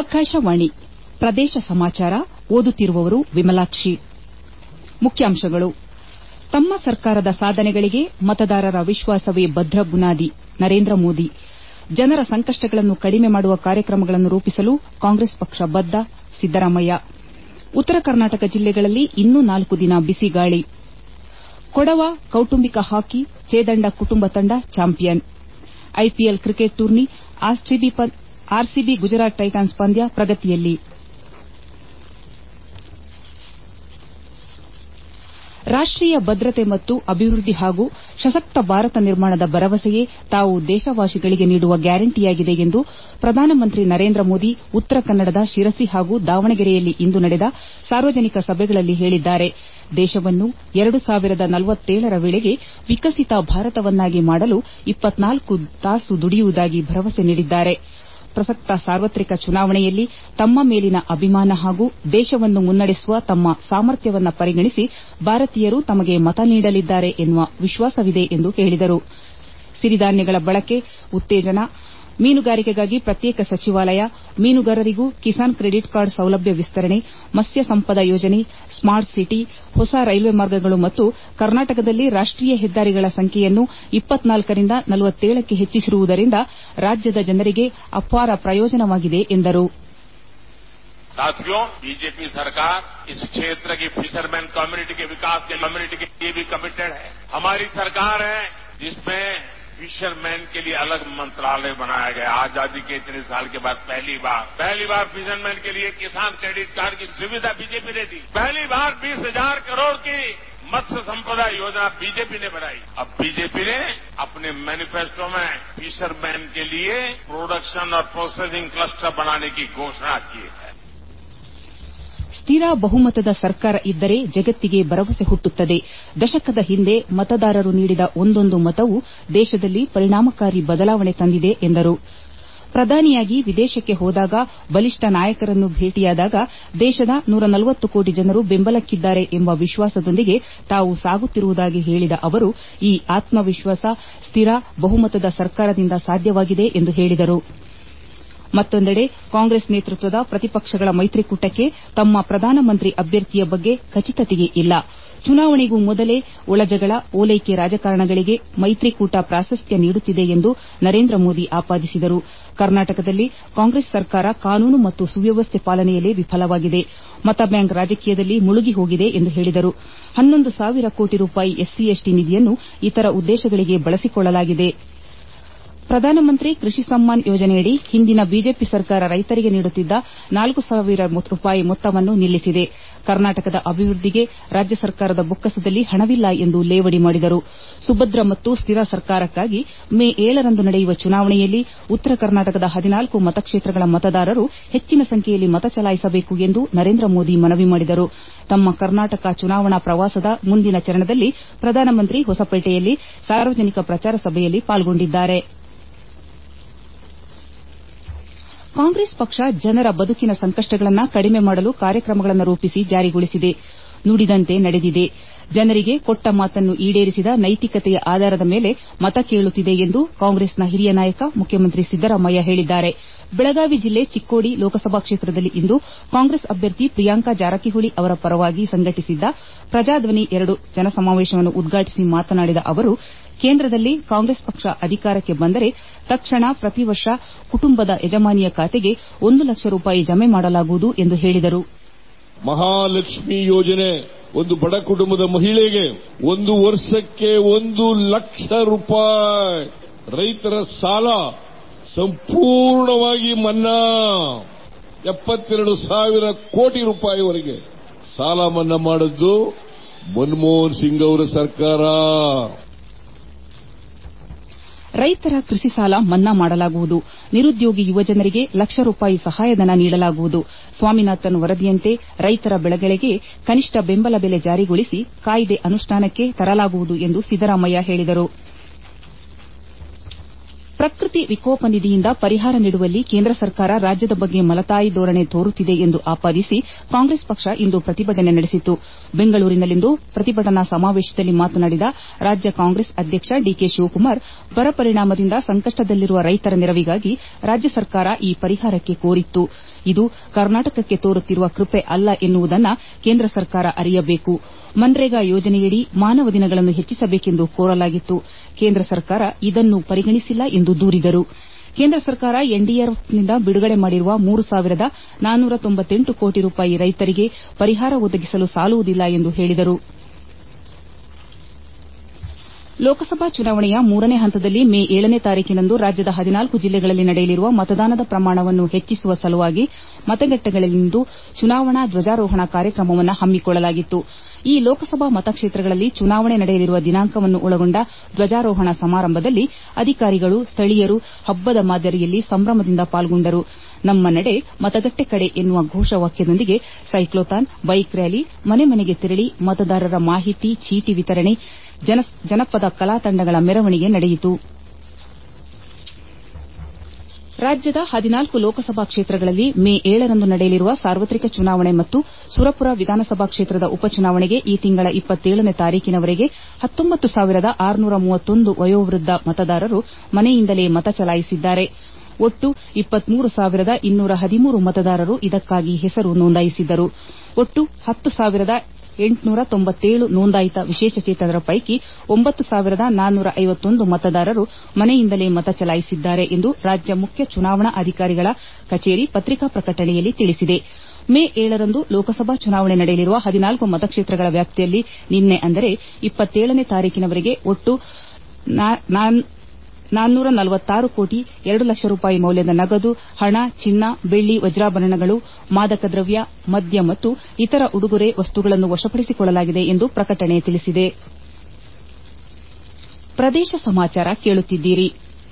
ಆಕಾಶವಾಣಿ ಪ್ರದೇಶ ಸಮಾಚಾರ ಓದುತ್ತಿರುವವರು ವಿಮಲಾಕ್ಷಿ ಮುಖ್ಯಾಂಶಗಳು ತಮ್ಮ ಸರ್ಕಾರದ ಸಾಧನೆಗಳಿಗೆ ಮತದಾರರ ವಿಶ್ವಾಸವೇ ಭದ್ರ ಬುನಾದಿ ನರೇಂದ್ರ ಮೋದಿ ಜನರ ಸಂಕಷ್ಟಗಳನ್ನು ಕಡಿಮೆ ಮಾಡುವ ಕಾರ್ಯಕ್ರಮಗಳನ್ನು ರೂಪಿಸಲು ಕಾಂಗ್ರೆಸ್ ಪಕ್ಷ ಬದ್ದ ಸಿದ್ದರಾಮಯ್ಯ ಉತ್ತರ ಕರ್ನಾಟಕ ಜಿಲ್ಲೆಗಳಲ್ಲಿ ಇನ್ನೂ ನಾಲ್ಕು ದಿನ ಬಿಸಿಗಾಳಿ ಕೊಡವ ಕೌಟುಂಬಿಕ ಹಾಕಿ ಚೇದಂಡ ಕುಟುಂಬ ತಂಡ champion IPL cricket tourney RCB Gujarat Titans ಪಂದ್ಯ ಪ್ರಗತಿಯಲ್ಲಿ ರಾಷ್ಟೀಯ ಭದ್ರತೆ ಮತ್ತು ಅಭಿವೃದ್ಧಿ ಹಾಗೂ ಸಶಕ್ತ ಭಾರತ ನಿರ್ಮಾಣದ ಭರವಸೆಯೇ ತಾವು ದೇಶವಾಸಿಗಳಿಗೆ ನೀಡುವ ಗ್ಯಾರಂಟಿಯಾಗಿದೆ ಎಂದು ಪ್ರಧಾನಮಂತ್ರಿ ನರೇಂದ್ರ ಮೋದಿ ಉತ್ತರ ಕನ್ನಡದ ಶಿರಸಿ ಹಾಗೂ ದಾವಣಗೆರೆಯಲ್ಲಿ ಇಂದು ನಡೆದ ಸಾರ್ವಜನಿಕ ಸಭೆಗಳಲ್ಲಿ ಹೇಳಿದ್ದಾರೆ ದೇಶವನ್ನು ಎರಡು ಸಾವಿರದ ನಲವತ್ತೇಳರ ವೇಳೆಗೆ ವಿಕಸಿತ ಭಾರತವನ್ನಾಗಿ ಮಾಡಲು ಇಪ್ಪತ್ನಾಲ್ಕು ತಾಸು ದುಡಿಯುವುದಾಗಿ ಭರವಸೆ ನೀಡಿದ್ದಾರೆ ಪ್ರಸಕ್ತ ಸಾರ್ವತ್ರಿಕ ಚುನಾವಣೆಯಲ್ಲಿ ತಮ್ಮ ಮೇಲಿನ ಅಭಿಮಾನ ಹಾಗೂ ದೇಶವನ್ನು ಮುನ್ನಡೆಸುವ ತಮ್ಮ ಸಾಮರ್ಥ್ಯವನ್ನು ಪರಿಗಣಿಸಿ ಭಾರತೀಯರು ತಮಗೆ ಮತ ನೀಡಲಿದ್ದಾರೆ ಎನ್ನುವ ವಿಶ್ವಾಸವಿದೆ ಎಂದು ಹೇಳಿದರು ಸಿರಿಧಾನ್ಯಗಳ ಬಳಕೆ ಉತ್ತೇಜನ ಮೀನುಗಾರಿಕೆಗಾಗಿ ಪ್ರತ್ಯೇಕ ಸಚಿವಾಲಯ ಮೀನುಗಾರರಿಗೂ ಕಿಸಾನ್ ಕ್ರೆಡಿಟ್ ಕಾರ್ಡ್ ಸೌಲಭ್ಯ ವಿಸ್ತರಣೆ ಮತ್ಸ್ಯ ಸಂಪದ ಯೋಜನೆ ಸ್ಮಾರ್ಟ್ ಸಿಟಿ ಹೊಸ ರೈಲ್ವೆ ಮಾರ್ಗಗಳು ಮತ್ತು ಕರ್ನಾಟಕದಲ್ಲಿ ರಾಷ್ಟೀಯ ಹೆದ್ದಾರಿಗಳ ಸಂಖ್ಯೆಯನ್ನು ರಿಂದ ಕ್ಕೆ ಹೆಚ್ಚಿಸಿರುವುದರಿಂದ ರಾಜ್ಯದ ಜನರಿಗೆ ಅಪಾರ ಪ್ರಯೋಜನವಾಗಿದೆ ಎಂದರು साथियों बीजेपी सरकार इस क्षेत्र की फिशरमैन कम्युनिटी के विकास के कम्युनिटी के लिए भी कमिटेड है हमारी सरकार है जिसमें फिशरमैन के लिए अलग मंत्रालय बनाया गया आजादी के इतने साल के बाद पहली बार पहली बार फिशरमैन के लिए किसान क्रेडिट कार्ड की सुविधा बीजेपी ने दी पहली बार बीस हजार करोड़ की मत्स्य संपदा योजना बीजेपी ने बनाई अब बीजेपी ने अपने मैनिफेस्टो में फिशरमैन के लिए प्रोडक्शन और प्रोसेसिंग क्लस्टर बनाने की घोषणा की है ಸ್ಥಿರ ಬಹುಮತದ ಸರ್ಕಾರ ಇದ್ದರೆ ಜಗತ್ತಿಗೆ ಭರವಸೆ ಹುಟ್ಟುತ್ತದೆ ದಶಕದ ಹಿಂದೆ ಮತದಾರರು ನೀಡಿದ ಒಂದೊಂದು ಮತವೂ ದೇಶದಲ್ಲಿ ಪರಿಣಾಮಕಾರಿ ಬದಲಾವಣೆ ತಂದಿದೆ ಎಂದರು ಪ್ರಧಾನಿಯಾಗಿ ವಿದೇಶಕ್ಕೆ ಹೋದಾಗ ಬಲಿಷ್ಠ ನಾಯಕರನ್ನು ಭೇಟಿಯಾದಾಗ ದೇಶದ ನೂರ ನಲವತ್ತು ಕೋಟಿ ಜನರು ಬೆಂಬಲಕ್ಕಿದ್ದಾರೆ ಎಂಬ ವಿಶ್ವಾಸದೊಂದಿಗೆ ತಾವು ಸಾಗುತ್ತಿರುವುದಾಗಿ ಹೇಳಿದ ಅವರು ಈ ಆತ್ಮವಿಶ್ವಾಸ ಸ್ಥಿರ ಬಹುಮತದ ಸರ್ಕಾರದಿಂದ ಸಾಧ್ಯವಾಗಿದೆ ಎಂದು ಹೇಳಿದರು ಮತ್ತೊಂದೆಡೆ ಕಾಂಗ್ರೆಸ್ ನೇತೃತ್ವದ ಪ್ರತಿಪಕ್ಷಗಳ ಮೈತ್ರಿಕೂಟಕ್ಕೆ ತಮ್ಮ ಪ್ರಧಾನಮಂತ್ರಿ ಅಭ್ಯರ್ಥಿಯ ಬಗ್ಗೆ ಖಚಿತತೆ ಇಲ್ಲ ಚುನಾವಣೆಗೂ ಮೊದಲೇ ಒಳಜಗಳ ಓಲೈಕೆ ರಾಜಕಾರಣಗಳಿಗೆ ಮೈತ್ರಿಕೂಟ ಪ್ರಾಶಸ್ತ್ಯ ನೀಡುತ್ತಿದೆ ಎಂದು ನರೇಂದ್ರ ಮೋದಿ ಆಪಾದಿಸಿದರು ಕರ್ನಾಟಕದಲ್ಲಿ ಕಾಂಗ್ರೆಸ್ ಸರ್ಕಾರ ಕಾನೂನು ಮತ್ತು ಸುವ್ಯವಸ್ಥೆ ಪಾಲನೆಯಲ್ಲಿ ವಿಫಲವಾಗಿದೆ ಮತಬ್ಯಾಂಕ್ ರಾಜಕೀಯದಲ್ಲಿ ಮುಳುಗಿ ಹೋಗಿದೆ ಎಂದು ಹೇಳಿದರು ಹನ್ನೊಂದು ಸಾವಿರ ಕೋಟಿ ರೂಪಾಯಿ ಎಸ್ಸಿ ಎಸ್ಟಿ ನಿಧಿಯನ್ನು ಇತರ ಉದ್ದೇಶಗಳಿಗೆ ಬಳಸಿಕೊಳ್ಳಲಾಗಿದೆ ಪ್ರಧಾನಮಂತ್ರಿ ಕೃಷಿ ಸಮ್ಮಾನ್ ಯೋಜನೆಯಡಿ ಹಿಂದಿನ ಬಿಜೆಪಿ ಸರ್ಕಾರ ರೈತರಿಗೆ ನೀಡುತ್ತಿದ್ದ ನಾಲ್ಕು ಸಾವಿರ ರೂಪಾಯಿ ಮೊತ್ತವನ್ನು ನಿಲ್ಲಿಸಿದೆ ಕರ್ನಾಟಕದ ಅಭಿವೃದ್ದಿಗೆ ರಾಜ್ಯ ಸರ್ಕಾರದ ಬೊಕ್ಕಸದಲ್ಲಿ ಹಣವಿಲ್ಲ ಎಂದು ಲೇವಡಿ ಮಾಡಿದರು ಸುಭದ್ರ ಮತ್ತು ಸ್ಥಿರ ಸರ್ಕಾರಕ್ಕಾಗಿ ಮೇ ಏಳರಂದು ನಡೆಯುವ ಚುನಾವಣೆಯಲ್ಲಿ ಉತ್ತರ ಕರ್ನಾಟಕದ ಹದಿನಾಲ್ಕು ಮತಕ್ಷೇತ್ರಗಳ ಮತದಾರರು ಹೆಚ್ಚಿನ ಸಂಖ್ಯೆಯಲ್ಲಿ ಮತ ಚಲಾಯಿಸಬೇಕು ಎಂದು ನರೇಂದ್ರ ಮೋದಿ ಮನವಿ ಮಾಡಿದರು ತಮ್ಮ ಕರ್ನಾಟಕ ಚುನಾವಣಾ ಪ್ರವಾಸದ ಮುಂದಿನ ಚರಣದಲ್ಲಿ ಪ್ರಧಾನಮಂತ್ರಿ ಹೊಸಪೇಟೆಯಲ್ಲಿ ಸಾರ್ವಜನಿಕ ಪ್ರಚಾರ ಸಭೆಯಲ್ಲಿ ಪಾಲ್ಗೊಂಡಿದ್ದಾರೆ ಕಾಂಗ್ರೆಸ್ ಪಕ್ಷ ಜನರ ಬದುಕಿನ ಸಂಕಷ್ಟಗಳನ್ನು ಕಡಿಮೆ ಮಾಡಲು ಕಾರ್ಯಕ್ರಮಗಳನ್ನು ರೂಪಿಸಿ ಜಾರಿಗೊಳಿಸಿದೆ ನುಡಿದಂತೆ ನಡೆದಿದೆ ಜನರಿಗೆ ಕೊಟ್ಟ ಮಾತನ್ನು ಈಡೇರಿಸಿದ ನೈತಿಕತೆಯ ಆಧಾರದ ಮೇಲೆ ಮತ ಕೇಳುತ್ತಿದೆ ಎಂದು ಕಾಂಗ್ರೆಸ್ನ ಹಿರಿಯ ನಾಯಕ ಮುಖ್ಯಮಂತ್ರಿ ಸಿದ್ದರಾಮಯ್ಯ ಹೇಳಿದ್ದಾರೆ ಬೆಳಗಾವಿ ಜಿಲ್ಲೆ ಚಿಕ್ಕೋಡಿ ಲೋಕಸಭಾ ಕ್ಷೇತ್ರದಲ್ಲಿ ಇಂದು ಕಾಂಗ್ರೆಸ್ ಅಭ್ಯರ್ಥಿ ಪ್ರಿಯಾಂಕಾ ಜಾರಕಿಹೊಳಿ ಅವರ ಪರವಾಗಿ ಸಂಘಟಿಸಿದ್ದ ಪ್ರಜಾಧ್ವನಿ ಎರಡು ಜನಸಮಾವೇಶವನ್ನು ಉದ್ಘಾಟಿಸಿ ಮಾತನಾಡಿದ ಅವರು ಕೇಂದ್ರದಲ್ಲಿ ಕಾಂಗ್ರೆಸ್ ಪಕ್ಷ ಅಧಿಕಾರಕ್ಕೆ ಬಂದರೆ ತಕ್ಷಣ ಪ್ರತಿ ವರ್ಷ ಕುಟುಂಬದ ಯಜಮಾನಿಯ ಖಾತೆಗೆ ಒಂದು ಲಕ್ಷ ರೂಪಾಯಿ ಜಮೆ ಮಾಡಲಾಗುವುದು ಎಂದು ಹೇಳಿದರು ಮಹಾಲಕ್ಷ್ಮಿ ಯೋಜನೆ ಒಂದು ಬಡ ಕುಟುಂಬದ ಮಹಿಳೆಗೆ ಒಂದು ವರ್ಷಕ್ಕೆ ಒಂದು ಲಕ್ಷ ರೂಪಾಯಿ ರೈತರ ಸಾಲ ಸಂಪೂರ್ಣವಾಗಿ ಮನ್ನಾ ಎಪ್ಪತ್ತೆರಡು ಸಾವಿರ ಕೋಟಿ ರೂಪಾಯಿವರೆಗೆ ಸಾಲ ಮನ್ನಾ ಮಾಡಿದ್ದು ಮನಮೋಹನ್ ಸಿಂಗ್ ಅವರ ಸರ್ಕಾರ ರೈತರ ಕೃಷಿ ಸಾಲ ಮನ್ನಾ ಮಾಡಲಾಗುವುದು ನಿರುದ್ಯೋಗಿ ಯುವಜನರಿಗೆ ಲಕ್ಷ ರೂಪಾಯಿ ಸಹಾಯಧನ ನೀಡಲಾಗುವುದು ಸ್ವಾಮಿನಾಥನ್ ವರದಿಯಂತೆ ರೈತರ ಬೆಳೆಗಳಿಗೆ ಕನಿಷ್ಠ ಬೆಂಬಲ ಬೆಲೆ ಜಾರಿಗೊಳಿಸಿ ಕಾಯ್ದೆ ಅನುಷ್ಠಾನಕ್ಕೆ ತರಲಾಗುವುದು ಎಂದು ಸಿದ್ದರಾಮಯ್ಯ ಹೇಳಿದರು ಪ್ರಕೃತಿ ವಿಕೋಪ ನಿಧಿಯಿಂದ ಪರಿಹಾರ ನೀಡುವಲ್ಲಿ ಕೇಂದ್ರ ಸರ್ಕಾರ ರಾಜ್ಯದ ಬಗ್ಗೆ ಮಲತಾಯಿ ಧೋರಣೆ ತೋರುತ್ತಿದೆ ಎಂದು ಆಪಾದಿಸಿ ಕಾಂಗ್ರೆಸ್ ಪಕ್ಷ ಇಂದು ಪ್ರತಿಭಟನೆ ನಡೆಸಿತು ಬೆಂಗಳೂರಿನಲ್ಲಿಂದು ಪ್ರತಿಭಟನಾ ಸಮಾವೇಶದಲ್ಲಿ ಮಾತನಾಡಿದ ರಾಜ್ಯ ಕಾಂಗ್ರೆಸ್ ಅಧ್ಯಕ್ಷ ಡಿಕೆ ಶಿವಕುಮಾರ್ ಬರ ಪರಿಣಾಮದಿಂದ ಸಂಕಷ್ಟದಲ್ಲಿರುವ ರೈತರ ನೆರವಿಗಾಗಿ ರಾಜ್ಯ ಸರ್ಕಾರ ಈ ಪರಿಹಾರಕ್ಕೆ ಕೋರಿತ್ತು ಇದು ಕರ್ನಾಟಕಕ್ಕೆ ತೋರುತ್ತಿರುವ ಕೃಪೆ ಅಲ್ಲ ಎನ್ನುವುದನ್ನು ಕೇಂದ್ರ ಸರ್ಕಾರ ಅರಿಯಬೇಕು ಮನ್ರೇಗಾ ಯೋಜನೆಯಡಿ ಮಾನವ ದಿನಗಳನ್ನು ಹೆಚ್ಚಿಸಬೇಕೆಂದು ಕೋರಲಾಗಿತ್ತು ಕೇಂದ್ರ ಸರ್ಕಾರ ಇದನ್ನು ಪರಿಗಣಿಸಿಲ್ಲ ಎಂದು ದೂರಿದರು ಕೇಂದ್ರ ಸರ್ಕಾರ ಎನ್ಡಿಆರ್ಎಫ್ನಿಂದ ಬಿಡುಗಡೆ ಮಾಡಿರುವ ಮೂರು ಸಾವಿರದ ನಾನ್ನೂರ ತೊಂಬತ್ತೆಂಟು ಕೋಟಿ ರೂಪಾಯಿ ರೈತರಿಗೆ ಪರಿಹಾರ ಒದಗಿಸಲು ಸಾಲುವುದಿಲ್ಲ ಎಂದು ಹೇಳಿದರು ಲೋಕಸಭಾ ಚುನಾವಣೆಯ ಮೂರನೇ ಹಂತದಲ್ಲಿ ಮೇ ಏಳನೇ ತಾರೀಖಿನಂದು ರಾಜ್ಯದ ಹದಿನಾಲ್ಕು ಜಿಲ್ಲೆಗಳಲ್ಲಿ ನಡೆಯಲಿರುವ ಮತದಾನದ ಪ್ರಮಾಣವನ್ನು ಹೆಚ್ಚಿಸುವ ಸಲುವಾಗಿ ಮತಗಟ್ಟೆಗಳಲ್ಲಿಂದು ಚುನಾವಣಾ ಧ್ವಜಾರೋಹಣ ಕಾರ್ಯಕ್ರಮವನ್ನು ಹಮ್ಮಿಕೊಳ್ಳಲಾಗಿತ್ತು ಈ ಲೋಕಸಭಾ ಮತಕ್ಷೇತ್ರಗಳಲ್ಲಿ ಚುನಾವಣೆ ನಡೆಯಲಿರುವ ದಿನಾಂಕವನ್ನು ಒಳಗೊಂಡ ಧ್ವಜಾರೋಹಣ ಸಮಾರಂಭದಲ್ಲಿ ಅಧಿಕಾರಿಗಳು ಸ್ಥಳೀಯರು ಹಬ್ಬದ ಮಾದರಿಯಲ್ಲಿ ಸಂಭ್ರಮದಿಂದ ಪಾಲ್ಗೊಂಡರು ನಮ್ಮ ನಡೆ ಮತಗಟ್ಟೆ ಕಡೆ ಎನ್ನುವ ಘೋಷವಾಕ್ಯದೊಂದಿಗೆ ಸೈಕ್ಲೋಥಾನ್ ಬೈಕ್ ರ್ಯಾಲಿ ಮನೆ ಮನೆಗೆ ತೆರಳಿ ಮತದಾರರ ಮಾಹಿತಿ ಚೀಟಿ ವಿತರಣೆ ಜನಪದ ಕಲಾ ತಂಡಗಳ ಮೆರವಣಿಗೆ ನಡೆಯಿತು ರಾಜ್ಯದ ಹದಿನಾಲ್ಕು ಲೋಕಸಭಾ ಕ್ಷೇತ್ರಗಳಲ್ಲಿ ಮೇ ಏಳರಂದು ನಡೆಯಲಿರುವ ಸಾರ್ವತ್ರಿಕ ಚುನಾವಣೆ ಮತ್ತು ಸುರಪುರ ವಿಧಾನಸಭಾ ಕ್ಷೇತ್ರದ ಉಪಚುನಾವಣೆಗೆ ಈ ತಿಂಗಳ ಇಪ್ಪತ್ತೇಳನೇ ತಾರೀಖಿನವರೆಗೆ ಹತ್ತೊಂಬತ್ತು ಸಾವಿರದ ಆರುನೂರ ಮೂವತ್ತೊಂದು ವಯೋವೃದ್ದ ಮತದಾರರು ಮನೆಯಿಂದಲೇ ಮತ ಚಲಾಯಿಸಿದ್ದಾರೆ ಒಟ್ಟು ಇಪ್ಪತ್ಮೂರು ಸಾವಿರದ ಇನ್ನೂರ ಹದಿಮೂರು ಮತದಾರರು ಇದಕ್ಕಾಗಿ ಹೆಸರು ನೋಂದಾಯಿಸಿದ್ದರು ಒಟ್ಟು ಹತ್ತು ಸಾವಿರದ ಎಂಟುನೂರ ತೊಂಬತ್ತೇಳು ನೋಂದಾಯಿತ ವಿಶೇಷಚೇತನರ ಪೈಕಿ ಒಂಬತ್ತು ಸಾವಿರದ ನಾನ್ನೂರ ಐವತ್ತೊಂದು ಮತದಾರರು ಮನೆಯಿಂದಲೇ ಮತ ಚಲಾಯಿಸಿದ್ದಾರೆ ಎಂದು ರಾಜ್ಯ ಮುಖ್ಯ ಚುನಾವಣಾ ಅಧಿಕಾರಿಗಳ ಕಚೇರಿ ಪತ್ರಿಕಾ ಪ್ರಕಟಣೆಯಲ್ಲಿ ತಿಳಿಸಿದೆ ಮೇ ಏಳರಂದು ಲೋಕಸಭಾ ಚುನಾವಣೆ ನಡೆಯಲಿರುವ ಹದಿನಾಲ್ಕು ಮತಕ್ಷೇತ್ರಗಳ ವ್ಯಾಪ್ತಿಯಲ್ಲಿ ನಿನ್ನೆ ಅಂದರೆ ಇಪ್ಪತ್ತೇಳನೇ ತಾರೀಖಿನವರೆಗೆ ಒಟ್ಟು ನಾನ್ನೂರ ನಲವತ್ತಾರು ಕೋಟಿ ಎರಡು ಲಕ್ಷ ರೂಪಾಯಿ ಮೌಲ್ಯದ ನಗದು ಹಣ ಚಿನ್ನ ಬೆಳ್ಳಿ ವಜ್ರಾಭರಣಗಳು ಮಾದಕ ದ್ರವ್ಯ ಮದ್ಯ ಮತ್ತು ಇತರ ಉಡುಗೊರೆ ವಸ್ತುಗಳನ್ನು ವಶಪಡಿಸಿಕೊಳ್ಳಲಾಗಿದೆ ಎಂದು ಪ್ರಕಟಣೆ ತಿಳಿಸಿದೆ ಪ್ರದೇಶ ಸಮಾಚಾರ ಕೇಳುತ್ತಿದ್ದೀರಿ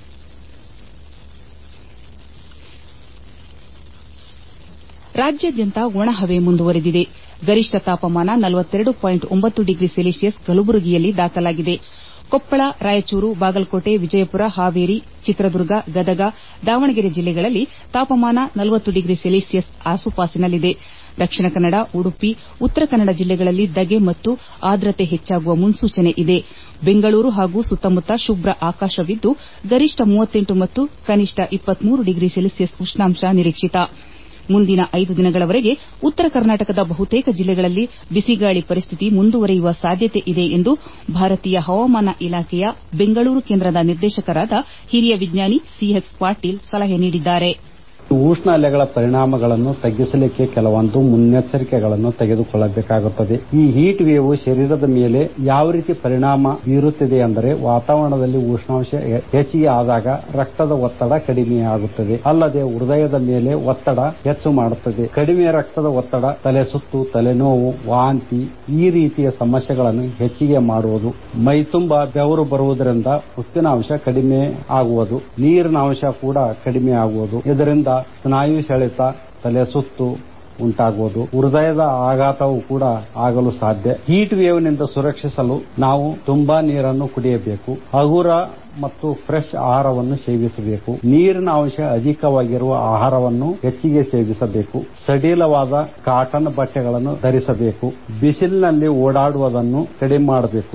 ರಾಜ್ಯಾದ್ಯಂತ ಒಣಹವೆ ಮುಂದುವರೆದಿದೆ ಗರಿಷ್ಠ ತಾಪಮಾನ ಡಿಗ್ರಿ ಸೆಲ್ಸಿಯಸ್ ಕಲಬುರಗಿಯಲ್ಲಿ ದಾಖಲಾಗಿದೆ ಕೊಪ್ಪಳ ರಾಯಚೂರು ಬಾಗಲಕೋಟೆ ವಿಜಯಪುರ ಹಾವೇರಿ ಚಿತ್ರದುರ್ಗ ಗದಗ ದಾವಣಗೆರೆ ಜಿಲ್ಲೆಗಳಲ್ಲಿ ತಾಪಮಾನ ಡಿಗ್ರಿ ಸೆಲ್ಸಿಯಸ್ ಆಸುಪಾಸಿನಲ್ಲಿದೆ ದಕ್ಷಿಣ ಕನ್ನಡ ಉಡುಪಿ ಉತ್ತರ ಕನ್ನಡ ಜಿಲ್ಲೆಗಳಲ್ಲಿ ದಗೆ ಮತ್ತು ಆರ್ದ್ರತೆ ಹೆಚ್ಚಾಗುವ ಮುನ್ಸೂಚನೆ ಇದೆ ಬೆಂಗಳೂರು ಹಾಗೂ ಸುತ್ತಮುತ್ತ ಶುಭ್ರ ಆಕಾಶವಿದ್ದು ಗರಿಷ್ಠ ಮತ್ತು ಕನಿಷ್ಠ ಡಿಗ್ರಿ ಸೆಲ್ಸಿಯಸ್ ಉಷ್ಣಾಂಶ ನಿರೀಕ್ಷಿತ ಮುಂದಿನ ಐದು ದಿನಗಳವರೆಗೆ ಉತ್ತರ ಕರ್ನಾಟಕದ ಬಹುತೇಕ ಜಿಲ್ಲೆಗಳಲ್ಲಿ ಬಿಸಿಗಾಳಿ ಪರಿಸ್ಥಿತಿ ಮುಂದುವರಿಯುವ ಸಾಧ್ಯತೆ ಇದೆ ಎಂದು ಭಾರತೀಯ ಹವಾಮಾನ ಇಲಾಖೆಯ ಬೆಂಗಳೂರು ಕೇಂದ್ರದ ನಿರ್ದೇಶಕರಾದ ಹಿರಿಯ ವಿಜ್ಞಾನಿ ಸಿಎಸ್ ಪಾಟೀಲ್ ಸಲಹೆ ನೀಡಿದ್ದಾರೆ ಉಷ್ಣ ಅಲೆಗಳ ಪರಿಣಾಮಗಳನ್ನು ತಗ್ಗಿಸಲಿಕ್ಕೆ ಕೆಲವೊಂದು ಮುನ್ನೆಚ್ಚರಿಕೆಗಳನ್ನು ತೆಗೆದುಕೊಳ್ಳಬೇಕಾಗುತ್ತದೆ ಈ ಹೀಟ್ ವೇವ್ ಶರೀರದ ಮೇಲೆ ಯಾವ ರೀತಿ ಪರಿಣಾಮ ಬೀರುತ್ತದೆ ಅಂದರೆ ವಾತಾವರಣದಲ್ಲಿ ಉಷ್ಣಾಂಶ ಹೆಚ್ಚಿಗೆ ಆದಾಗ ರಕ್ತದ ಒತ್ತಡ ಕಡಿಮೆಯಾಗುತ್ತದೆ ಅಲ್ಲದೆ ಹೃದಯದ ಮೇಲೆ ಒತ್ತಡ ಹೆಚ್ಚು ಮಾಡುತ್ತದೆ ಕಡಿಮೆ ರಕ್ತದ ಒತ್ತಡ ತಲೆ ಸುತ್ತು ತಲೆನೋವು ವಾಂತಿ ಈ ರೀತಿಯ ಸಮಸ್ಯೆಗಳನ್ನು ಹೆಚ್ಚಿಗೆ ಮಾಡುವುದು ಮೈತುಂಬ ಬೆವರು ಬರುವುದರಿಂದ ಉಪ್ಪಿನಾಂಶ ಕಡಿಮೆ ಆಗುವುದು ನೀರಿನ ಅಂಶ ಕೂಡ ಕಡಿಮೆ ಆಗುವುದು ಇದರಿಂದ ಸ್ನಾಯು ಸೆಳೆತ ತಲೆ ಸುತ್ತು ಉಂಟಾಗುವುದು ಹೃದಯದ ಆಘಾತವೂ ಕೂಡ ಆಗಲು ಸಾಧ್ಯ ಹೀಟ್ ವೇವ್ನಿಂದ ಸುರಕ್ಷಿಸಲು ನಾವು ತುಂಬಾ ನೀರನ್ನು ಕುಡಿಯಬೇಕು ಹಗುರ ಮತ್ತು ಫ್ರೆಶ್ ಆಹಾರವನ್ನು ಸೇವಿಸಬೇಕು ನೀರಿನ ಅಂಶ ಅಧಿಕವಾಗಿರುವ ಆಹಾರವನ್ನು ಹೆಚ್ಚಿಗೆ ಸೇವಿಸಬೇಕು ಸಡಿಲವಾದ ಕಾಟನ್ ಬಟ್ಟೆಗಳನ್ನು ಧರಿಸಬೇಕು ಬಿಸಿಲಿನಲ್ಲಿ ಓಡಾಡುವುದನ್ನು ಕಡಿಮೆ ಮಾಡಬೇಕು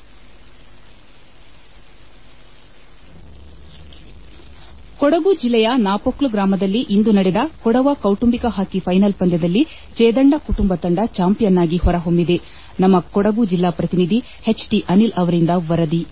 ಕೊಡಗು ಜಿಲ್ಲೆಯ ನಾಪೊಕ್ಲು ಗ್ರಾಮದಲ್ಲಿ ಇಂದು ನಡೆದ ಕೊಡವ ಕೌಟುಂಬಿಕ ಹಾಕಿ ಫೈನಲ್ ಪಂದ್ಯದಲ್ಲಿ ಜಯದಂಡ ಕುಟುಂಬ ತಂಡ ಚಾಂಪಿಯನ್ ಆಗಿ ಹೊರಹೊಮ್ಮಿದೆ ನಮ್ಮ ಕೊಡಗು ಜಿಲ್ಲಾ ಪ್ರತಿನಿಧಿ ಎಚ್ಟಿ ಅನಿಲ್ ಅವರಿಂದ ವರದಿ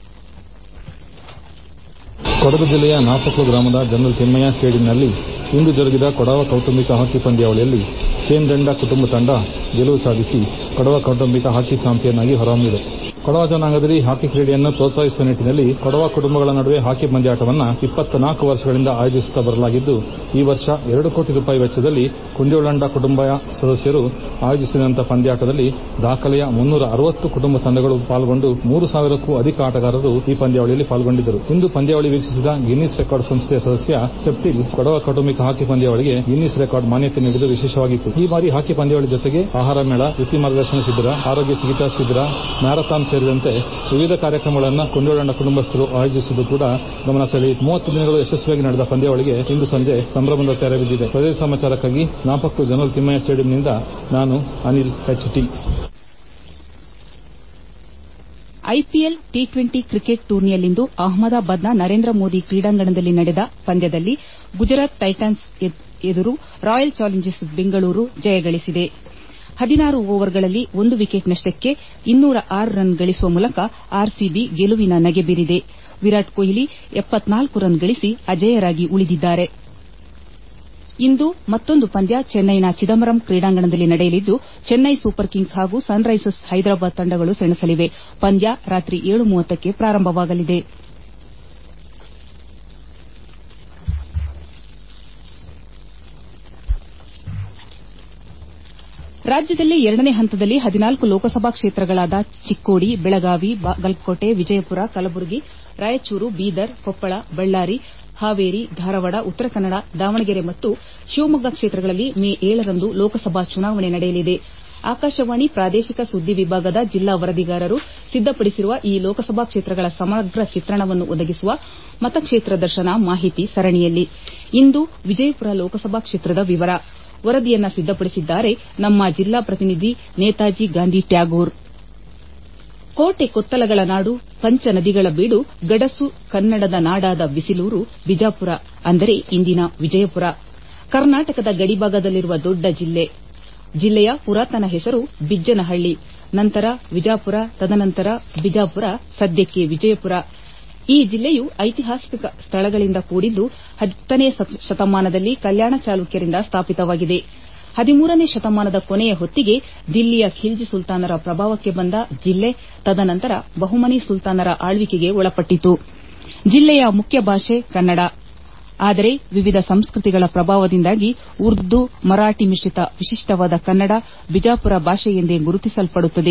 ಕೊಡಗು ಜಿಲ್ಲೆಯ ನಾಪೊಕ್ಲು ಗ್ರಾಮದ ಜನರಲ್ ತಿಮ್ಮಯ್ಯ ಸ್ಟೇಡಿಯಂನಲ್ಲಿ ಇಂದು ಜರುಗಿದ ಕೊಡವ ಕೌಟುಂಬಿಕ ಹಾಕಿ ಪಂದ್ಯಾವಳಿಯಲ್ಲಿ ಚೇಂದಂಡ ಕುಟುಂಬ ತಂಡ ಗೆಲುವು ಸಾಧಿಸಿ ಕೊಡವ ಕೌಟುಂಬಿಕ ಹಾಕಿ ಚಾಂಪಿಯನ್ ಆಗಿ ಹೊರಹೊಮ್ಮಿದೆ ಕೊಡವ ಜನಾಂಗದಲ್ಲಿ ಹಾಕಿ ಕ್ರೀಡೆಯನ್ನು ಪ್ರೋತ್ಸಾಹಿಸುವ ನಿಟ್ಟಿನಲ್ಲಿ ಕೊಡವ ಕುಟುಂಬಗಳ ನಡುವೆ ಹಾಕಿ ಪಂದ್ಯಾಟವನ್ನು ಇಪ್ಪತ್ನಾಲ್ಕು ವರ್ಷಗಳಿಂದ ಆಯೋಜಿಸುತ್ತಾ ಬರಲಾಗಿದ್ದು ಈ ವರ್ಷ ಎರಡು ಕೋಟಿ ರೂಪಾಯಿ ವೆಚ್ಚದಲ್ಲಿ ಕುಂಡಿಯೋಳಂಡ ಕುಟುಂಬ ಸದಸ್ಯರು ಆಯೋಜಿಸಿದಂತಹ ಪಂದ್ಯಾಟದಲ್ಲಿ ದಾಖಲೆಯ ಮುನ್ನೂರ ಅರವತ್ತು ಕುಟುಂಬ ತಂಡಗಳು ಪಾಲ್ಗೊಂಡು ಮೂರು ಸಾವಿರಕ್ಕೂ ಅಧಿಕ ಆಟಗಾರರು ಈ ಪಂದ್ಯಾವಳಿಯಲ್ಲಿ ಪಾಲ್ಗೊಂಡಿದ್ದರು ಇಂದು ಪಂದ್ಯಾವಳಿ ವೀಕ್ಷಿಸಿದ ಗಿನ್ನಿಸ್ ರೆಕಾರ್ಡ್ ಸಂಸ್ಥೆಯ ಸದಸ್ಯ ಸೆಪ್ಟಿಲ್ ಕೊಡವ ಕೌಟುಂಬಿಕ ಹಾಕಿ ಪಂದ್ಯಾವಳಿಗೆ ಗಿನ್ನಿಸ್ ರೆಕಾರ್ಡ್ ಮಾನ್ಯತೆ ನೀಡಿದ್ದು ವಿಶೇಷವಾಗಿತ್ತು ಈ ಬಾರಿ ಹಾಕಿ ಪಂದ್ಯಾವಳಿ ಜೊತೆಗೆ ಆಹಾರ ಮೇಳ ವೃತ್ತಿ ಮಾರ್ಗದರ್ಶನ ಶಿಬಿರ ಆರೋಗ್ಯ ಚಿಕಿತ್ಸಾ ಶಿಬಿರ ಮ್ಯಾರಥಾನ್ ಸೇರಿದಂತೆ ವಿವಿಧ ಕಾರ್ಯಕ್ರಮಗಳನ್ನು ಕೊಂಡೋಳಂಡ ಕುಟುಂಬಸ್ಥರು ಆಯೋಜಿಸುವುದು ಕೂಡ ಗಮನ ಸೆಳೆಯಿತು ಮೂವತ್ತು ದಿನಗಳು ಯಶಸ್ವಿಯಾಗಿ ನಡೆದ ಪಂದ್ಯಾವಳಿಗೆ ಇಂದು ಸಂಜೆ ಸಂಭ್ರಮದ ತೆರೆ ಬಿದ್ದಿದೆ ಪ್ರದೇಶ ಸಮಾಚಾರಕ್ಕಾಗಿ ನಾಪಕ್ಕು ಜನರಲ್ ತಿಮ್ಮಯ್ಯ ಸ್ಟೇಡಿಯಂನಿಂದ ನಾನು Anil H T IPL T twenty cricket ಟೂರ್ನಿಯಲ್ಲಿಂದು ಅಹಮದಾಬಾದ್ನ ನರೇಂದ್ರ ಮೋದಿ ಕ್ರೀಡಾಂಗಣದಲ್ಲಿ ನಡೆದ ಪಂದ್ಯದಲ್ಲಿ ಗುಜರಾತ್ ಟೈಟಾನ್ಸ್ ಎದುರು ರಾಯಲ್ ಚಾಲೆಂಜರ್ಸ್ ಬೆಂಗಳೂರು ಜಯಗಳಿಸಿದೆ ಹದಿನಾರು ಓವರ್ಗಳಲ್ಲಿ ಒಂದು ವಿಕೆಟ್ ನಷ್ಟಕ್ಕೆ ಇನ್ನೂರ ಆರು ರನ್ ಗಳಿಸುವ ಮೂಲಕ ಆರ್ಸಿಬಿ ಗೆಲುವಿನ ನಗೆ ಬೀರಿದೆ ವಿರಾಟ್ ಕೊಹ್ಲಿ ರನ್ ಗಳಿಸಿ ಅಜೇಯರಾಗಿ ಉಳಿದಿದ್ದಾರೆ ಇಂದು ಮತ್ತೊಂದು ಪಂದ್ಯ ಚೆನ್ನೈನ ಚಿದಂಬರಂ ಕ್ರೀಡಾಂಗಣದಲ್ಲಿ ನಡೆಯಲಿದ್ದು ಚೆನ್ನೈ ಸೂಪರ್ ಕಿಂಗ್ಸ್ ಹಾಗೂ ಸನ್ ರೈಸರ್ಸ್ ಹೈದರಾಬಾದ್ ತಂಡಗಳು ಸೆಣಸಲಿವೆ ಪಂದ್ಯ ರಾತ್ರಿ ಕ್ಕೆ ಪ್ರಾರಂಭವಾಗಲಿದೆ ರಾಜ್ಯದಲ್ಲಿ ಎರಡನೇ ಹಂತದಲ್ಲಿ ಹದಿನಾಲ್ಕು ಲೋಕಸಭಾ ಕ್ಷೇತ್ರಗಳಾದ ಚಿಕ್ಕೋಡಿ ಬೆಳಗಾವಿ ಬಾಗಲಕೋಟೆ ವಿಜಯಪುರ ಕಲಬುರಗಿ ರಾಯಚೂರು ಬೀದರ್ ಕೊಪ್ಪಳ ಬಳ್ಳಾರಿ ಹಾವೇರಿ ಧಾರವಾಡ ಉತ್ತರ ಕನ್ನಡ ದಾವಣಗೆರೆ ಮತ್ತು ಶಿವಮೊಗ್ಗ ಕ್ಷೇತ್ರಗಳಲ್ಲಿ ಮೇ ರಂದು ಲೋಕಸಭಾ ಚುನಾವಣೆ ನಡೆಯಲಿದೆ ಆಕಾಶವಾಣಿ ಪ್ರಾದೇಶಿಕ ಸುದ್ದಿ ವಿಭಾಗದ ಜಿಲ್ಲಾ ವರದಿಗಾರರು ಸಿದ್ದಪಡಿಸಿರುವ ಈ ಲೋಕಸಭಾ ಕ್ಷೇತ್ರಗಳ ಸಮಗ್ರ ಚಿತ್ರಣವನ್ನು ಒದಗಿಸುವ ಮತಕ್ಷೇತ್ರ ದರ್ಶನ ಮಾಹಿತಿ ಸರಣಿಯಲ್ಲಿ ಇಂದು ವಿಜಯಪುರ ಲೋಕಸಭಾ ಕ್ಷೇತ್ರದ ವಿವರ ವರದಿಯನ್ನು ಸಿದ್ದಪಡಿಸಿದ್ದಾರೆ ನಮ್ಮ ಜಿಲ್ಲಾ ಪ್ರತಿನಿಧಿ ನೇತಾಜಿ ಗಾಂಧಿ ಟ್ಯಾಗೋರ್ ಕೋಟೆ ಕೊತ್ತಲಗಳ ನಾಡು ಪಂಚ ನದಿಗಳ ಬೀಡು ಗಡಸು ಕನ್ನಡದ ನಾಡಾದ ಬಿಸಿಲೂರು ಬಿಜಾಪುರ ಅಂದರೆ ಇಂದಿನ ವಿಜಯಪುರ ಕರ್ನಾಟಕದ ಗಡಿಭಾಗದಲ್ಲಿರುವ ದೊಡ್ಡ ಜಿಲ್ಲೆ ಜಿಲ್ಲೆಯ ಪುರಾತನ ಹೆಸರು ಬಿಜ್ಜನಹಳ್ಳಿ ನಂತರ ವಿಜಾಪುರ ತದನಂತರ ಬಿಜಾಪುರ ಸದ್ಯಕ್ಕೆ ವಿಜಯಪುರ ಈ ಜಿಲ್ಲೆಯು ಐತಿಹಾಸಿಕ ಸ್ಥಳಗಳಿಂದ ಕೂಡಿದ್ದು ಹತ್ತನೇ ಶತಮಾನದಲ್ಲಿ ಕಲ್ಯಾಣ ಚಾಲುಕ್ಯರಿಂದ ಸ್ಥಾಪಿತವಾಗಿದೆ ಹದಿಮೂರನೇ ಶತಮಾನದ ಕೊನೆಯ ಹೊತ್ತಿಗೆ ದಿಲ್ಲಿಯ ಖಿಲ್ಜಿ ಸುಲ್ತಾನರ ಪ್ರಭಾವಕ್ಕೆ ಬಂದ ಜಿಲ್ಲೆ ತದನಂತರ ಬಹುಮನಿ ಸುಲ್ತಾನರ ಆಳ್ವಿಕೆಗೆ ಒಳಪಟ್ಟಿತು ಜಿಲ್ಲೆಯ ಮುಖ್ಯ ಭಾಷೆ ಕನ್ನಡ ಆದರೆ ವಿವಿಧ ಸಂಸ್ಕೃತಿಗಳ ಪ್ರಭಾವದಿಂದಾಗಿ ಉರ್ದು ಮರಾಠಿ ಮಿಶ್ರಿತ ವಿಶಿಷ್ಟವಾದ ಕನ್ನಡ ಬಿಜಾಪುರ ಭಾಷೆ ಎಂದೇ ಗುರುತಿಸಲ್ಪಡುತ್ತದೆ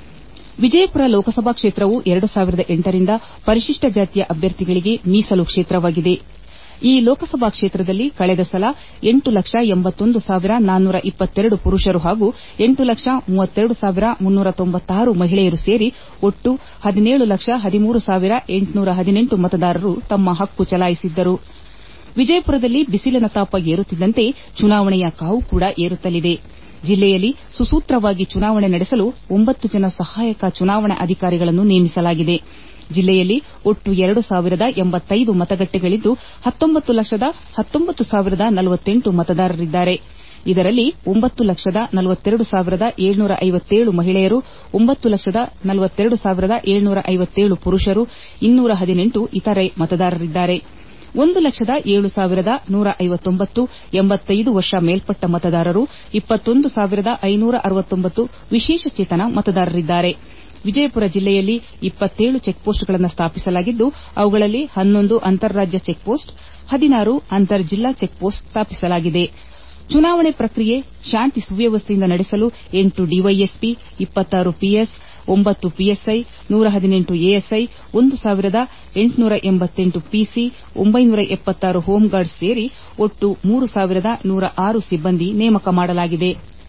ವಿಜಯಪುರ ಲೋಕಸಭಾ ಕ್ಷೇತ್ರವು ಎರಡು ಸಾವಿರದ ಎಂಟರಿಂದ ಪರಿಶಿಷ್ಟ ಜಾತಿಯ ಅಭ್ಯರ್ಥಿಗಳಿಗೆ ಮೀಸಲು ಕ್ಷೇತ್ರವಾಗಿದೆ ಈ ಲೋಕಸಭಾ ಕ್ಷೇತ್ರದಲ್ಲಿ ಕಳೆದ ಸಲ ಎಂಟು ಲಕ್ಷ ಎಂಬತ್ತೊಂದು ಸಾವಿರ ನಾನ್ನೂರ ಇಪ್ಪತ್ತೆರಡು ಪುರುಷರು ಹಾಗೂ ಎಂಟು ಲಕ್ಷ ಮೂವತ್ತೆರಡು ಸಾವಿರ ಮುನ್ನೂರ ತೊಂಬತ್ತಾರು ಮಹಿಳೆಯರು ಸೇರಿ ಒಟ್ಟು ಹದಿನೇಳು ಲಕ್ಷ ಹದಿಮೂರು ಸಾವಿರ ಎಂಟುನೂರ ಹದಿನೆಂಟು ಮತದಾರರು ತಮ್ಮ ಹಕ್ಕು ಚಲಾಯಿಸಿದ್ದರು ವಿಜಯಪುರದಲ್ಲಿ ಬಿಸಿಲಿನ ತಾಪ ಏರುತ್ತಿದ್ದಂತೆ ಚುನಾವಣೆಯ ಕಾವು ಕೂಡ ಏರುತ್ತಲಿದೆ ಜಿಲ್ಲೆಯಲ್ಲಿ ಸುಸೂತ್ರವಾಗಿ ಚುನಾವಣೆ ನಡೆಸಲು ಒಂಬತ್ತು ಜನ ಸಹಾಯಕ ಚುನಾವಣಾ ಅಧಿಕಾರಿಗಳನ್ನು ನೇಮಿಸಲಾಗಿದೆ ಜಿಲ್ಲೆಯಲ್ಲಿ ಒಟ್ಟು ಎರಡು ಸಾವಿರದ ಎಂಬತ್ತೈದು ಮತಗಟ್ಟೆಗಳಿದ್ದು ಹತ್ತೊಂಬತ್ತು ಲಕ್ಷದ ಹತ್ತೊಂಬತ್ತು ಸಾವಿರದ ನಲವತ್ತೆಂಟು ಮತದಾರರಿದ್ದಾರೆ ಇದರಲ್ಲಿ ಒಂಬತ್ತು ಲಕ್ಷದ ನಲವತ್ತೆರಡು ಸಾವಿರದ ಏಳ್ನೂರ ಐವತ್ತೇಳು ಮಹಿಳೆಯರು ಒಂಬತ್ತು ಲಕ್ಷದ ನಲವತ್ತೆರಡು ಸಾವಿರದ ಏಳ್ನೂರ ಐವತ್ತೇಳು ಪುರುಷರು ಇನ್ನೂರ ಹದಿನೆಂಟು ಇತರೆ ಮತದಾರರಿದ್ದಾರೆ ಒಂದು ಲಕ್ಷದ ಏಳು ಸಾವಿರದ ನೂರ ಐವತ್ತೊಂಬತ್ತು ಎಂಬತ್ತೈದು ವರ್ಷ ಮೇಲ್ಪಟ್ಟ ಮತದಾರರು ಇಪ್ಪತ್ತೊಂದು ಸಾವಿರದ ಐನೂರ ಅರವತ್ತೊಂಬತ್ತು ವಿಶೇಷಚೇತನ ಮತದಾರರಿದ್ದಾರೆ ವಿಜಯಪುರ ಜಿಲ್ಲೆಯಲ್ಲಿ ಇಪ್ಪತ್ತೇಳು ಚೆಕ್ಪೋಸ್ಟ್ಗಳನ್ನು ಸ್ಥಾಪಿಸಲಾಗಿದ್ದು ಅವುಗಳಲ್ಲಿ ಹನ್ನೊಂದು ಅಂತಾರಾಜ್ಯ ಚೆಕ್ಪೋಸ್ಟ್ ಹದಿನಾರು ಅಂತರ್ ಜಿಲ್ಲಾ ಚೆಕ್ಪೋಸ್ಟ್ ಸ್ಥಾಪಿಸಲಾಗಿದೆ ಚುನಾವಣೆ ಪ್ರಕ್ರಿಯೆ ಶಾಂತಿ ಸುವ್ಯವಸ್ಥೆಯಿಂದ ನಡೆಸಲು ಎಂಟು ಡಿವೈಎಸ್ಪಿ ಇಪ್ಪತ್ತಾರು ಪಿಎಸ್ ಒಂಬತ್ತು ಪಿಎಸ್ಐ ನೂರ ಹದಿನೆಂಟು ಎಎಸ್ಐ ಒಂದು ಸಾವಿರದ ಎಂಟುನೂರ ಎಂಬತ್ತೆಂಟು ಪಿಸಿ ಒಂಬೈನೂರ ಎಪ್ಪತ್ತಾರು ಹೋಂಗಾರ್ಡ್ ಸೇರಿ ಒಟ್ಟು ಮೂರು ಸಾವಿರದ ನೂರ ಆರು ಸಿಬ್ಬಂದಿ ನೇಮಕ ಮಾಡಲಾಗಿದೆ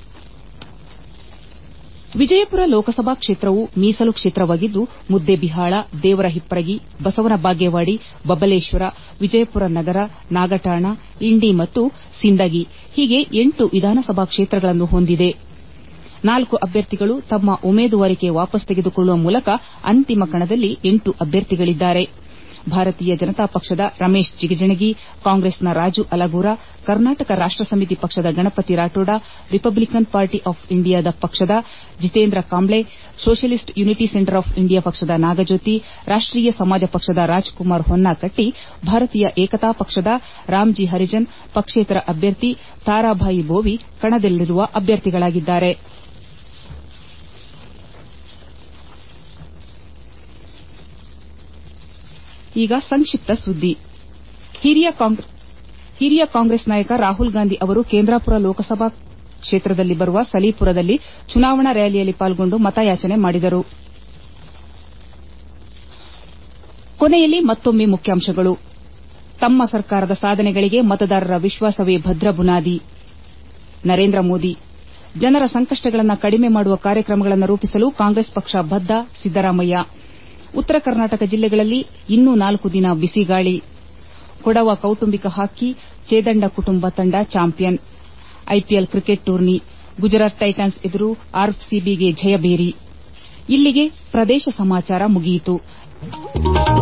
ವಿಜಯಪುರ ಲೋಕಸಭಾ ಕ್ಷೇತ್ರವು ಮೀಸಲು ಕ್ಷೇತ್ರವಾಗಿದ್ದು ಮುದ್ದೇಬಿಹಾಳ ದೇವರಹಿಪ್ಪರಗಿ ಬಸವನ ಬಾಗೇವಾಡಿ ಬಬಲೇಶ್ವರ ವಿಜಯಪುರ ನಗರ ನಾಗಠಾಣ ಇಂಡಿ ಮತ್ತು ಸಿಂದಗಿ ಹೀಗೆ ಎಂಟು ವಿಧಾನಸಭಾ ಕ್ಷೇತ್ರಗಳನ್ನು ಹೊಂದಿದೆ ನಾಲ್ಕು ಅಭ್ಯರ್ಥಿಗಳು ತಮ್ಮ ಉಮೇದುವಾರಿಕೆ ವಾಪಸ್ ತೆಗೆದುಕೊಳ್ಳುವ ಮೂಲಕ ಅಂತಿಮ ಕಣದಲ್ಲಿ ಎಂಟು ಅಭ್ಯರ್ಥಿಗಳಿದ್ದಾರೆ ಭಾರತೀಯ ಜನತಾ ಪಕ್ಷದ ರಮೇಶ್ ಜಿಗಜಿಣಗಿ ಕಾಂಗ್ರೆಸ್ನ ರಾಜು ಅಲಗೂರ ಕರ್ನಾಟಕ ರಾಷ್ಟ ಸಮಿತಿ ಪಕ್ಷದ Ganapati Rathod Republican Party of ಇಂಡಿಯಾದ ಪಕ್ಷದ Jitendra Kamble Socialist Unity Centre of India ಪಕ್ಷದ ನಾಗಜ್ಯೋತಿ ರಾಷ್ಟೀಯ ಸಮಾಜ ಪಕ್ಷದ ರಾಜ್ಕುಮಾರ್ ಹೊನ್ನಾಕಟ್ಟಿ ಭಾರತೀಯ ಏಕತಾ ಪಕ್ಷದ ರಾಮ್ಜಿ ಹರಿಜನ್ ಪಕ್ಷೇತರ ಅಭ್ಯರ್ಥಿ ತಾರಾಭಾಯಿ ಬೋವಿ ಕಣದಲ್ಲಿರುವ ಅಭ್ಯರ್ಥಿಗಳಾಗಿದ್ದಾರೆ ಈಗ ಸಂಕ್ಷಿಪ್ತ ಸುದ್ದಿ ಹಿರಿಯ ಕಾಂಗ್ರೆಸ್ ನಾಯಕ ರಾಹುಲ್ ಗಾಂಧಿ ಅವರು ಕೇಂದ್ರಾಪುರ ಲೋಕಸಭಾ ಕ್ಷೇತ್ರದಲ್ಲಿ ಬರುವ ಸಲೀಪುರದಲ್ಲಿ ಚುನಾವಣಾ ರ್ಯಾಲಿಯಲ್ಲಿ ಪಾಲ್ಗೊಂಡು ಮತಯಾಚನೆ ಮಾಡಿದರು ಕೊನೆಯಲ್ಲಿ ಮತ್ತೊಮ್ಮೆ ಮುಖ್ಯಾಂಶಗಳು ತಮ್ಮ ಸರ್ಕಾರದ ಸಾಧನೆಗಳಿಗೆ ಮತದಾರರ ವಿಶ್ವಾಸವೇ ಭದ್ರ ಬುನಾದಿ ನರೇಂದ್ರ ಮೋದಿ ಜನರ ಸಂಕಷ್ಟಗಳನ್ನು ಕಡಿಮೆ ಮಾಡುವ ಕಾರ್ಯಕ್ರಮಗಳನ್ನು ರೂಪಿಸಲು ಕಾಂಗ್ರೆಸ್ ಪಕ್ಷ ಬದ್ದ ಸಿದ್ದರಾಮಯ್ಯ ಉತ್ತರ ಕರ್ನಾಟಕ ಜಿಲ್ಲೆಗಳಲ್ಲಿ ಇನ್ನೂ ನಾಲ್ಕು ದಿನ ಬಿಸಿಗಾಳಿ ಕೊಡವ ಕೌಟುಂಬಿಕ ಹಾಕಿ ಚೇದಂಡ ಕುಟುಂಬ ತಂಡ champion IPL cricket tourney Gujarat Titans ಎದುರು ಆರ್ಸಿಬಿಗೆ ಜಯಭೇರಿ ಇಲ್ಲಿಗೆ ಪ್ರದೇಶ ಸಮಾಚಾರ ಮುಗಿಯಿತು